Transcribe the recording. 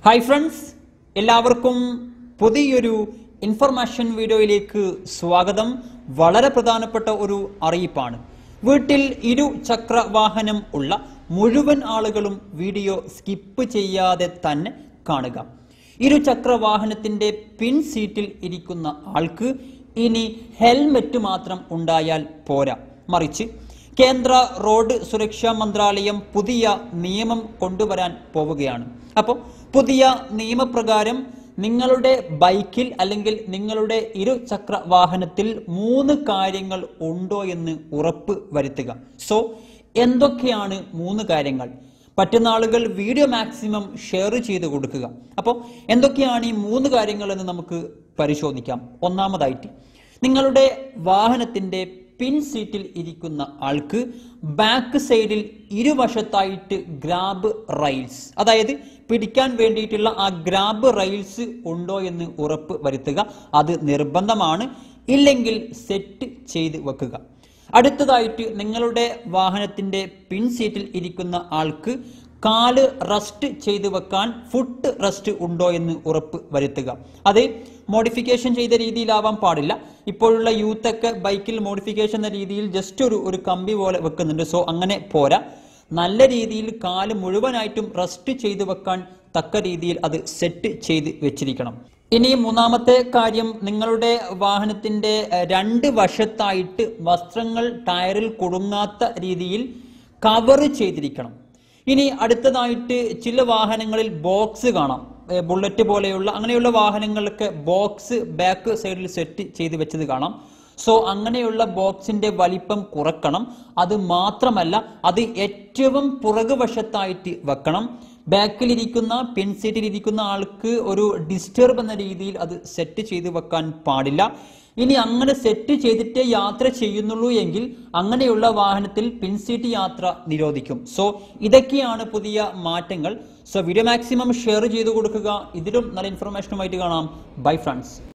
hi friends എല്ലാവർക്കും പുതിയൊരു information വീഡിയോയിലേക്ക് സ്വാഗതം വളരെ പ്രധാനപ്പെട്ട ഒരു അറിയിപ്പാണ് വീട്ടിൽ ഇരു ചക്ര വാഹനം ഉള്ള മുഴുവൻ ആളുകളും വീഡിയോ സ്കിപ്പ് ചെയ്യാതെ തന്നെ കാണുക ഇരുചക്ര വാഹനത്തിന്റെ പിൻ സീറ്റിൽ ഇരിക്കുന്ന ആൾക്ക് ഇനി ഹെൽമെറ്റ് മാത്രം ഉണ്ടായാൽ പോരാ മറിച്ച് കേന്ദ്ര റോഡ് സുരക്ഷാ മന്ത്രാലയം പുതിയ നിയമം കൊണ്ടുവരാൻ പോവുകയാണ് അപ്പോൾ പുതിയ നിയമപ്രകാരം നിങ്ങളുടെ ബൈക്കിൽ അല്ലെങ്കിൽ നിങ്ങളുടെ ഇരുചക്ര വാഹനത്തിൽ മൂന്ന് കാര്യങ്ങൾ ഉണ്ടോ എന്ന് ഉറപ്പ് വരുത്തുക സോ എന്തൊക്കെയാണ് മൂന്ന് കാര്യങ്ങൾ പറ്റുന്ന ആളുകൾ വീഡിയോ മാക്സിമം ഷെയർ ചെയ്ത് കൊടുക്കുക അപ്പോൾ എന്തൊക്കെയാണ് ഈ മൂന്ന് കാര്യങ്ങൾ എന്ന് നമുക്ക് പരിശോധിക്കാം ഒന്നാമതായിട്ട് നിങ്ങളുടെ വാഹനത്തിന്റെ പിൻ സീറ്റിൽ ഇരിക്കുന്ന ആൾക്ക് ബാക്ക് സൈഡിൽ ഇരുവശത്തായിട്ട് ഗ്രാബ് റൈൽസ് അതായത് പിടിക്കാൻ വേണ്ടിയിട്ടുള്ള ആ ഗ്രാബ് റൈൽസ് ഉണ്ടോ എന്ന് ഉറപ്പ് വരുത്തുക അത് നിർബന്ധമാണ് ഇല്ലെങ്കിൽ സെറ്റ് ചെയ്ത് വെക്കുക അടുത്തതായിട്ട് നിങ്ങളുടെ വാഹനത്തിന്റെ പിൻ സീറ്റിൽ ഇരിക്കുന്ന ആൾക്ക് കാല് റസ്റ്റ് ചെയ്തു വെക്കാൻ ഫുട്ട് റസ്റ്റ് ഉണ്ടോ എന്ന് ഉറപ്പ് വരുത്തുക അത് മോഡിഫിക്കേഷൻ ചെയ്ത രീതിയിലാവാൻ പാടില്ല ഇപ്പോഴുള്ള യൂത്ത് ഒക്കെ ബൈക്കിൽ മോഡിഫിക്കേഷൻ എന്ന രീതിയിൽ ജസ്റ്റ് ഒരു ഒരു കമ്പി പോലെ വെക്കുന്നുണ്ട് സോ അങ്ങനെ പോരാ നല്ല രീതിയിൽ കാല് മുഴുവനായിട്ടും റസ്റ്റ് ചെയ്തു വെക്കാൻ തക്ക രീതിയിൽ അത് സെറ്റ് ചെയ്ത് വെച്ചിരിക്കണം ഇനി മൂന്നാമത്തെ കാര്യം നിങ്ങളുടെ വാഹനത്തിന്റെ എഹ്, രണ്ട് വശത്തായിട്ട് വസ്ത്രങ്ങൾ ടയറിൽ കുടുങ്ങാത്ത രീതിയിൽ കവർ ചെയ്തിരിക്കണം ഇനി അടുത്തതായിട്ട് ചില വാഹനങ്ങളിൽ ബോക്സ് കാണാം ഏ, ബുള്ളറ്റ് പോലെയുള്ള അങ്ങനെയുള്ള വാഹനങ്ങൾക്ക് ബോക്സ് ബാക്ക് സൈഡിൽ സെറ്റ് ചെയ്ത് വെച്ചത് കാണാം സോ അങ്ങനെയുള്ള ബോക്സിന്റെ വലിപ്പം കുറക്കണം അത് മാത്രമല്ല അത് ഏറ്റവും പുറകുവശത്തായിട്ട് വെക്കണം ബാക്കിലിരിക്കുന്ന പിൻ സീറ്റിൽ ഇരിക്കുന്ന ആൾക്ക് ഒരു ഡിസ്റ്റർബ് എന്ന രീതിയിൽ അത് സെറ്റ് ചെയ്ത് വെക്കാൻ പാടില്ല ഇനി അങ്ങനെ സെറ്റ് ചെയ്തിട്ടേ യാത്ര ചെയ്യുന്നുള്ളൂ എങ്കിൽ അങ്ങനെയുള്ള വാഹനത്തിൽ പിൻസീറ്റ് യാത്ര നിരോധിക്കും സോ ഇതൊക്കെയാണ് പുതിയ മാറ്റങ്ങൾ സോ വീഡിയോ മാക്സിമം ഷെയർ ചെയ്ത് കൊടുക്കുക ഇതിലും നല്ല ഇൻഫർമേഷനുമായിട്ട് കാണാം ബൈ ഫ്രണ്ട്സ്